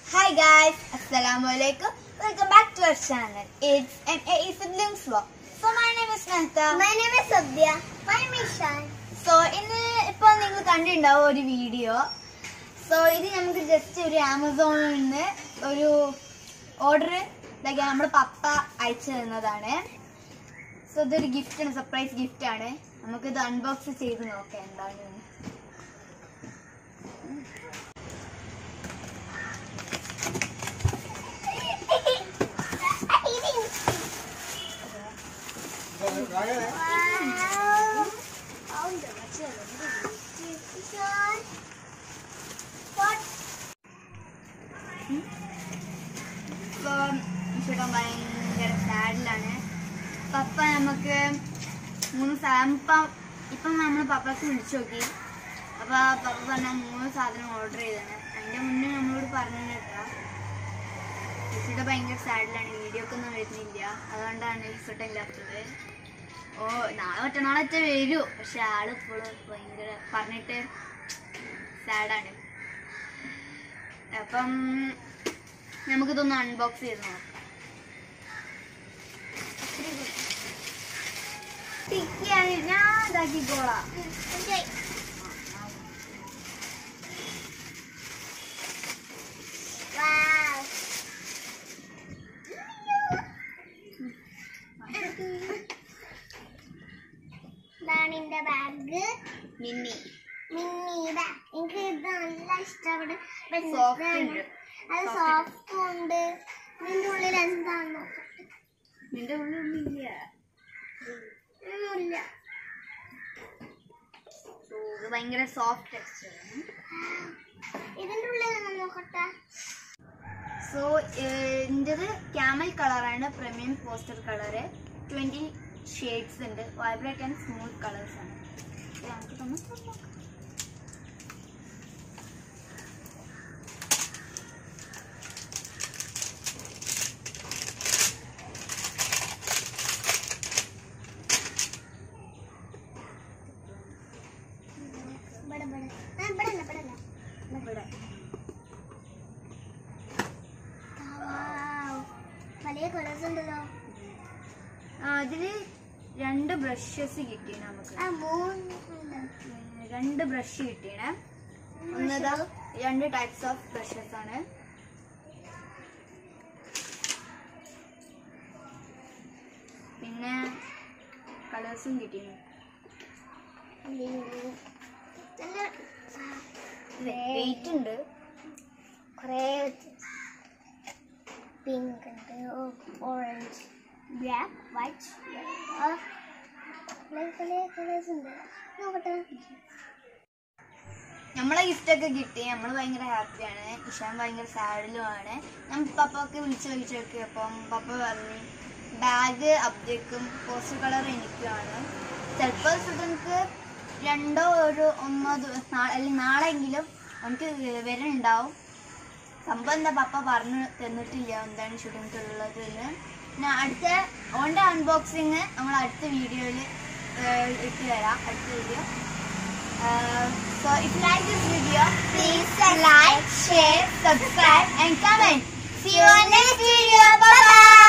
Hi guys, Assalamu alaikum. Welcome back to our channel. It's an A siblings vlog. So my name is Mehta. My name is Sabya. My name is Shan. So ഇന്ന് ഇപ്പോൾ നിങ്ങൾ കണ്ടിട്ടുണ്ടാവും ഒരു video so ഇത് നമുക്ക് just ഒരു ആമസോണിൽ നിന്ന് ഒരു ഓർഡർ ഇതാക്കി നമ്മുടെ പപ്പ അയച്ചു തന്നതാണ് സോ ഇതൊരു ഗിഫ്റ്റാണ് സർപ്രൈസ് ഗിഫ്റ്റ് ആണ് നമുക്കിത് അൺബോക്സ് ചെയ്ത് നോക്കാം എന്താണ് Wow. What? ഇപ്പം ചേട്ടൻ ഭയങ്കര സാഡിലാണ് പപ്പ നമുക്ക് മൂന്ന് സാധനം ഇപ്പം ഇപ്പം നമ്മൾ പപ്പക്ക് വിളിച്ചു നോക്കി അപ്പൊ പപ്പ പറഞ്ഞ മൂന്ന് സാധനം ഓർഡർ ചെയ്താണ് അതിന്റെ മുന്നേ നമ്മളോട് പറഞ്ഞു കേട്ടാ ചേച്ചിയുടെ ഭയങ്കര സാഡിലാണ് വീഡിയോ ഒക്കെ ഒന്നും വരുന്നില്ല അതുകൊണ്ടാണ് ചേട്ടൻ ഇല്ലാത്തത് ഓ നാളെ മറ്റന്നാളൊറ്റ വരൂ പക്ഷെ ആള് ഇപ്പോഴും ഭയങ്കര പറഞ്ഞിട്ട് സാഡാണ് അപ്പം നമുക്കിതൊന്ന് അൺബോക്സ് ചെയ്ത് നോക്കാം ടിക്കിയാണ് ഞാൻ ഇതാക്കിക്കോളാം Okay. Wow. ഇതാണ് എന്റെ ബാഗ് മിന്നി മിന്നിയുടെ എനിക്ക് ഇത് നല്ല ഇഷ്ടപ്പെട്ടു Soft ഉണ്ട്. അത് സോഫ്റ്റ് ഉണ്ട് ഇതിന്റെ ഉള്ളിൽ എന്താന്ന് നോക്കട്ടെ നിന്റെ ഉള്ളില്ല ഒന്നുമില്ല സോ ഇത് ഭയങ്കര സോഫ്റ്റ് ടെക്സ്ചറാണ് ഇതിന്റെ ഉള്ളിൽ ഒന്ന് നോക്കട്ടെ സോ ഇതിൻ്റെത് ക്യാമൽ കളറാണ് premium poster colour twenty shades ഉണ്ട് വൈബ്രേറ്റ് ആൻഡ് സ്മൂത്ത് കളേഴ്സ് ആണ് ഇത് നമുക്ക് തന്നെ നോക്കാം ഇവിടെ ഇവിടെ ആ ഇവിടെ അല്ല ഇവിടെ അല്ല ഇവിടെ Wow. പല കളേഴ്സ് ഉണ്ടല്ലോ അതിൽ രണ്ട് ബ്രഷസ് കിട്ടി നമുക്ക് ആ മൂന്ന് ഉണ്ട്. ഉം, രണ്ട് ബ്രഷ് കിട്ടിയാണ് ഒന്നതാ രണ്ട് ടൈപ്സ് ഓഫ് ബ്രഷസ് ആണ് പിന്നെ കളേഴ്സും കിട്ടിയിരുന്നു നല്ല വെയിറ്റ് ഉണ്ട് കുറേ പിങ്ക് ഉണ്ട് ഓറഞ്ച് ബ്ലാക്ക് വൈറ്റ് പല പല കളേഴ്സ് ഉണ്ട് നോക്കട്ടെ നമ്മളെ ഗിഫ്റ്റ് ഒക്കെ കിട്ടി നമ്മൾ ഭയങ്കര ഹാപ്പിയാണ് ഇഷാൻ ഭയങ്കര സാഡിലുമാണ് ഞാൻ പപ്പക്ക് വിളിച്ച് വിളിച്ച് നോക്കി അപ്പം പപ്പ പറഞ്ഞു ബാഗ് അബ്ദയ്ക്കും പോസ്റ്റർ കളർ എനിക്കുമാണ് ചിലപ്പോൾ സ്റ്റുഡൻക്ക് രണ്ടോ ഒരു ഒന്നോ ദിവസം അല്ലെങ്കിൽ നാളെങ്കിലും നമുക്ക് വരുന്നുണ്ടാവും സംഭവം എന്താ പപ്പ പറഞ്ഞു തന്നിട്ടില്ല എന്താണ് സ്റ്റുഡൻറ്റ് ഉള്ളത് എന്ന് പിന്നെ അടുത്ത ഓൻ്റെ അൺബോക്സിങ് നമ്മൾ അടുത്ത വീഡിയോയിൽ ഇട്ട് തരാം അടുത്ത video so if you like this video please like share subscribe and comment see you on next video bye bye